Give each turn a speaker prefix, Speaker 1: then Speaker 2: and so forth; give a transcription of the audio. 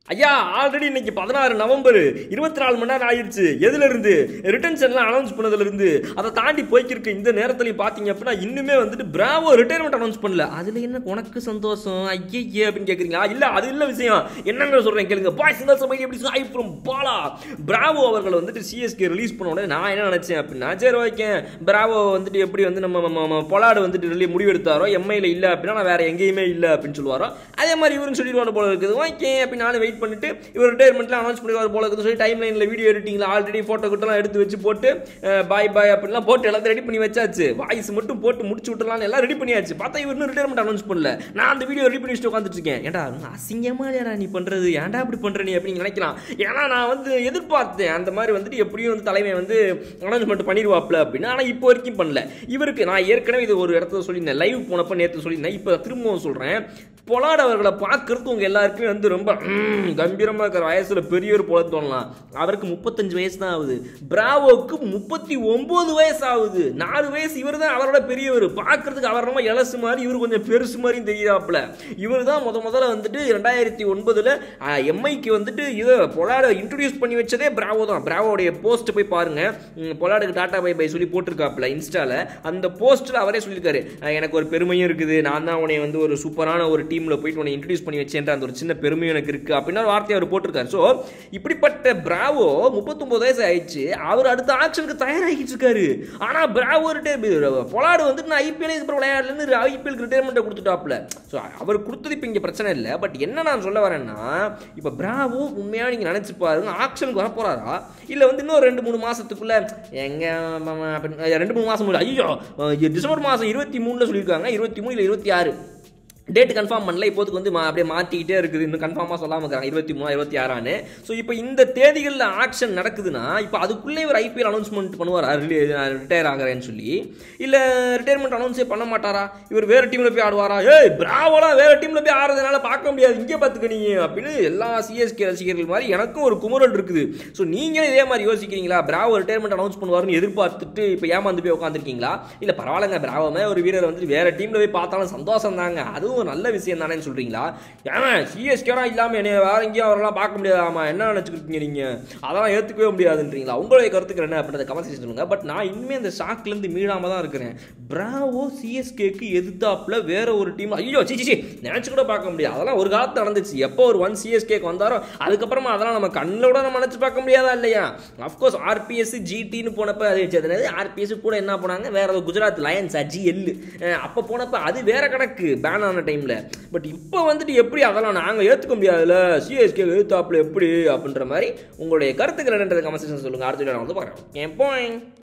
Speaker 1: ஐயா ஆல்ரெடி இன்னைக்கு பதினாறு நவம்பர் இருபத்தி நாலு மணி நேரம் ஆயிடுச்சு எதுல இருந்து ரிட்டன்ஷன்லாம் அனௌன்ஸ் பண்ணதுல இருந்து அதை தாண்டி போய்க்கிருக்க இந்த நேரத்துலையும் பார்த்தீங்க அப்படின்னா இன்னுமே வந்துட்டு பிராவோ ரிட்டையர்மெண்ட் அனௌன்ஸ் பண்ணல அதுல என்ன உனக்கு சந்தோஷம் ஐயே அப்படின்னு கேக்குறீங்களா இல்ல அது இல்ல விஷயம் என்னங்க சொல்றேன் கேளுங்க பாய் சிங்கல் சமையல் எப்படி சாய் ஃப்ரம் பாலா பிராவோ அவர்கள் வந்துட்டு சிஎஸ்கே ரிலீஸ் பண்ண உடனே நான் என்ன நினைச்சேன் அப்படின்னா சரி ஓகே பிராவோ வந்துட்டு எப்படி வந்து நம்ம நம்ம- நம்ம பொலாடு வந்துட்டு really முடிவெடுத்தாரோ எம்ஐல இல்ல அப்படின்னா நான் வேற எங்கேயுமே இல்ல அப்படின்னு சொல்லுவாரோ அதே மாதிரி இவரும் சொல்லிடுவாரு போல இருக்குது ஓகே அப்படி நானும் வெயிட் பண்ணிட்டு இவர் ரிட்டையர்மெண்ட்ல அனௌன்ஸ் பண்ணிடுவார் போல இருக்குது சொல்லி டைம் லைன்ல வீடியோ எடிட்டிங்ல ஆல்ரெடி போட்டோ கிட்டலாம் எடுத்து வச்சு போட்டு பாய் பாய் அப்படிலாம் போட்டு எல்லாத்தையும் ரெடி பண்ணி வச்சாச்சு வாய்ஸ் மட்டும் போட்டு முடிச்சு விட்டுலாம் எல்லாம் ரெடி பண்ணியாச்சு பார்த்தா இவர் இன்னும் ரிட்டையர்மெண்ட் அனௌன்ஸ் பண்ணல நான் அந்த வீடியோ ரெடி பண்ணி வச்சுட்டு உட்காந்துட்டு இருக்கேன் ஏன்டா அசிங்கமா இல்லையாடா நீ பண்றது ஏன்டா அப்படி பண்ற நீ அப்படின்னு நினைக்கலாம் ஏன்னா நான் வந்து எதிர்பார்த்தேன் அந்த மாதிரி வந்துட்டு எப்படியும் வந்து தலைமை வந்து அனௌன்ஸ்மெண்ட் பண்ணிடுவாப்ல அப்படின்னு ஆனால் இப்போ வரைக்கும் பண்ணல இவருக்கு நான் ஏற்கனவே இது ஒரு இடத்துல சொல்லியிருந்தேன் லைவ் போனப்ப நேற்று சொல்லியிருந்தேன் இப்போ திரும்பவும் சொல்கிறேன் பொலாட் அவர்களை பார்க்கறதுக்கு உங்க எல்லாருக்குமே வந்து ரொம்ப ம், கம்பீரமா இருக்கிற வயசுல பெரியவர் போல தோணலாம் அவருக்கு முப்பத்தஞ்சு வயசு தான் ஆகுது பிராவோக்கு முப்பத்தி ஒன்பது வயசு ஆகுது நாலு வயசு இவர் தான் அவரோட பெரியவர் பார்க்கறதுக்கு அவர் ரொம்ப இலசு மாதிரி இவர் கொஞ்சம் பெருசு மாதிரியும் தெரியாப்புல இவர் தான் முத முதல்ல வந்துட்டு ரெண்டாயிரத்தி ஒன்பதுல எம்ஐக்கு வந்துட்டு இதை பொலாட இன்ட்ரடியூஸ் பண்ணி வச்சதே பிராவோ தான் பிராவோடைய போஸ்ட் போய் பாருங்க ம், பொலாடுக்கு டாடா பை பை சொல்லி போட்டிருக்காப்புல இன்ஸ்டால அந்த போஸ்ட்ல அவரே சொல்லியிருக்காரு அஹ், எனக்கு ஒரு பெருமையும் இருக்குது நான் தான் உன்னை வந்து ஒரு சூப்பரான ஒரு டீம்ல போயிட்டு உன்னை இன்ட்ரடியூஸ் பண்ணி வச்சேன்ற அந்த ஒரு சின்ன பெருமையும் எனக்கு இருக்கு அப்படின்னு ஒரு வார்த்தையை அவர் போட்டிருக்காரு ஸோ இப்படிப்பட்ட பிராவோ முப்பத்தொன்பது வயசு ஆயிடுச்சு அவர் அடுத்த ஆக்ஷனுக்கு தயாராகிட்டு இருக்காரு ஆனா பிராவோ ரிட்டையர் பொலாடு வந்துட்டு நான் ஐபிஎல் இதுக்கு விளையாடலன்னு ஐபிஎல் ரிட்டையர்மெண்ட்டை கொடுத்துட்டாப்ல ஸோ அவர் கொடுத்தது இப்போ இங்கே பிரச்சனை இல்லை பட் என்ன நான் சொல்ல வரேன்னா இப்போ பிராவோ உண்மையாக நீங்கள் நினச்சி பாருங்க ஆக்ஷனுக்கு வர போறாரா இல்லை வந்து இன்னும் ரெண்டு மூணு மாசத்துக்குள்ள எங்க மாமா அப்படின்னு ரெண்டு மூணு மாசம் ஐயோ டிசம்பர் மாதம் இருபத்தி மூணில் சொல்லியிருக்காங்க இருபத்தி மூணு இல்லை இருபத்தி ஆறு டேட் கன்ஃபார்ம் பண்ணல இப்போதுக்கு வந்து மா- அப்படியே மாற்றிக்கிட்டே இருக்குது இன்னும் கன்ஃபார்மாக சொல்லாமல் இருக்காங்க இருபத்தி மூணு இருபத்தி ஆறான்னு ஸோ இப்போ இந்த தேதிகளில் ஆக்ஷன் நடக்குதுன்னா இப்போ அதுக்குள்ளே ஒரு ஐபிஎல் அனௌன்ஸ்மெண்ட் பண்ணுவாரா ரிட்டையர் ஆகிறேன்னு சொல்லி இல்லை ரிட்டையர்மெண்ட் அனௌன்ஸே பண்ண மாட்டாரா இவர் வேறு டீமில் போய் ஆடுவாரா ஏய் பிராவோலாம் வேறு டீமில் போய் ஆடுறதுனால பார்க்க முடியாது இங்கே பார்த்துக்க நீ அப்படின்னு எல்லா சிஎஸ்கே ரசிகர்கள் மாதிரி எனக்கும் ஒரு குமுறல் இருக்குது ஸோ நீங்களும் இதே மாதிரி யோசிக்கிறீங்களா பிராவோ ரிட்டையர்மெண்ட் அனௌன்ஸ் பண்ணுவாருன்னு எதிர்பார்த்துட்டு இப்போ ஏமாந்து போய் உட்காந்துருக்கீங்களா இல்லை பரவாயில்லங்க பிராவோமே ஒரு வீரர் வந்து வேற டீமில் போய் பார்த்தாலும் சந்தோஷம் தாங்க அதுவும் ஒரு நல்ல விஷயம் தானேன்னு சொல்றீங்களா ஏன் சிஎஸ்கேலாம் இல்லாமல் என்ன வேற எங்கேயும் அவரெல்லாம் பார்க்க முடியாதாமா என்ன நினச்சிக்கிட்டீங்க நீங்கள் அதெல்லாம் ஏற்றுக்கவே முடியாதுன்றீங்களா உங்களுடைய கருத்துக்கள் என்ன அப்படின்றத கமெண்ட் சொல்லுங்க பட் நான் இனிமேல் இந்த ஷாக்லேருந்து மீளாம தான் இருக்கிறேன் பிராவோ சிஎஸ்கேக்கு எதிர்த்தாப்புல வேற ஒரு டீம் ஐயோ சி சி நினச்சி கூட பார்க்க முடியாது அதெல்லாம் ஒரு காலத்து நடந்துச்சு எப்போ ஒரு ஒன் சிஎஸ்கேக்கு வந்தாரோ அதுக்கப்புறமா அதெல்லாம் நம்ம கண்ணோட நம்ம நினச்சி பார்க்க முடியாதா இல்லையா அஃப்கோர்ஸ் ஆர்பிஎஸ் ஜிடின்னு போனப்ப அது வச்சது ஆர்பிஎஸ் கூட என்ன போனாங்க வேற ஒரு குஜராத் லயன்ஸ் ஜிஎல் அப்போ போனப்ப அது வேற கணக்கு பேன் ஆன டைமில் பட் இப்போ வந்துட்டு எப்படி அதெல்லாம் நாங்கள் ஏற்றுக்க முடியாதுல்ல சிஎஸ்கே எதிர்த்தாப்புல எப்படி அப்படின்ற மாதிரி உங்களுடைய கருத்துக்கள் என்னன்றதை கமெண்ட் செக்ஷன் சொல்லுங்கள் அடுத்த வீடியோ நான் வந்து பார்க்குறேன் என் பாயிண்ட்